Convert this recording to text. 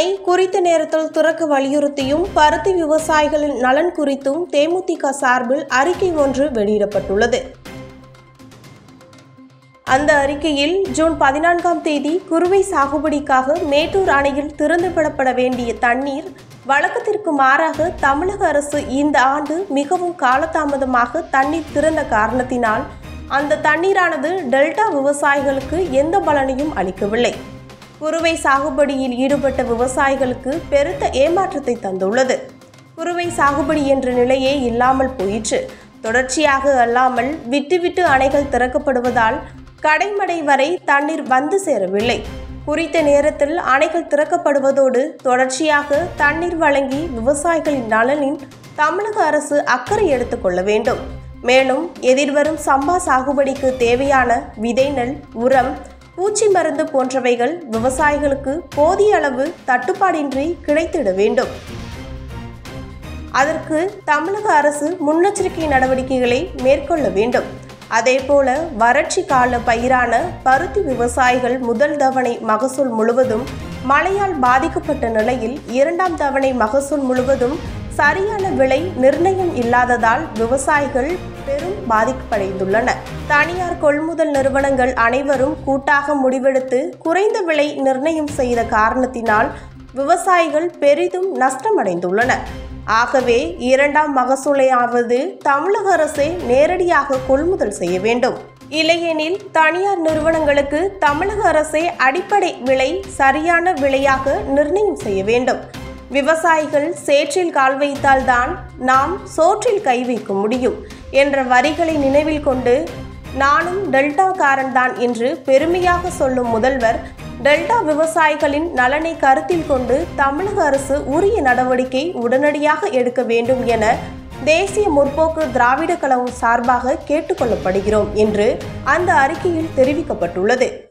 பண்ணை குறித்த நேரத்தில் திறக்க வலியுறுத்தியும் பருத்தி விவசாயிகளின் நலன் குறித்தும் தேமுதிக சார்பில் அறிக்கை ஒன்று வெளியிடப்பட்டுள்ளது அந்த அறிக்கையில் ஜூன் பதினான்காம் தேதி குறுவை சாகுபடிக்காக மேட்டூர் அணையில் திறந்துவிடப்பட வேண்டிய தண்ணீர் வழக்கத்திற்கு மாறாக தமிழக அரசு இந்த ஆண்டு மிகவும் காலதாமதமாக தண்ணீர் திறந்த காரணத்தினால் அந்த தண்ணீரானது டெல்டா விவசாயிகளுக்கு எந்த பலனையும் அளிக்கவில்லை குறுவை சாகுபடியில் ஈடுபட்ட விவசாயிகளுக்கு பெருத்த ஏமாற்றத்தை தந்துள்ளது குறுவை சாகுபடி என்ற நிலையே இல்லாமல் போயிற்று தொடர்ச்சியாக அல்லாமல் விட்டு அணைகள் திறக்கப்படுவதால் கடைமடை வரை தண்ணீர் வந்து சேரவில்லை குறித்த நேரத்தில் அணைகள் திறக்கப்படுவதோடு தொடர்ச்சியாக தண்ணீர் வழங்கி விவசாயிகளின் நலனின் தமிழக அரசு அக்கறை எடுத்துக்கொள்ள வேண்டும் மேலும் எதிர்வரும் சம்பா சாகுபடிக்கு தேவையான விதை நெல் உரம் பூச்சி மருந்து போன்றவைகள் விவசாயிகளுக்கு போதிய அளவு தட்டுப்பாடின்றி கிடைத்திட வேண்டும் அதற்கு தமிழக அரசு முன்னெச்சரிக்கை நடவடிக்கைகளை மேற்கொள்ள வேண்டும் அதேபோல வறட்சி கால பயிரான பருத்தி விவசாயிகள் முதல் தவணை மகசூல் முழுவதும் மழையால் பாதிக்கப்பட்ட நிலையில் இரண்டாம் தவணை மகசூல் முழுவதும் சரியான விலை நிர்ணயம் இல்லாததால் விவசாயிகள் பெரும் பாதிப்படைந்துள்ளனர் தனியார் கொள்முதல் நிறுவனங்கள் அனைவரும் கூட்டாக முடிவெடுத்து குறைந்த விலை நிர்ணயம் செய்த காரணத்தினால் விவசாயிகள் பெரிதும் நஷ்டமடைந்துள்ளனர் ஆகவே இரண்டாம் மகசூலையாவது தமிழக அரசே நேரடியாக கொள்முதல் செய்ய வேண்டும் இல்லையெனில் தனியார் நிறுவனங்களுக்கு தமிழக அரசே அடிப்படை விலை சரியான விலையாக நிர்ணயம் செய்ய வேண்டும் விவசாயிகள் சேற்றில் கால் வைத்தால்தான் நாம் சோற்றில் கை வைக்க முடியும் என்ற வரிகளை நினைவில் கொண்டு நானும் டெல்டாக்காரன் தான் என்று பெருமையாக சொல்லும் முதல்வர் டெல்டா விவசாயிகளின் நலனை கருத்தில் கொண்டு தமிழக அரசு உரிய நடவடிக்கை உடனடியாக எடுக்க வேண்டும் என தேசிய முற்போக்கு திராவிட கழகம் சார்பாக கேட்டுக்கொள்ளப்படுகிறோம் என்று அந்த அறிக்கையில் தெரிவிக்கப்பட்டுள்ளது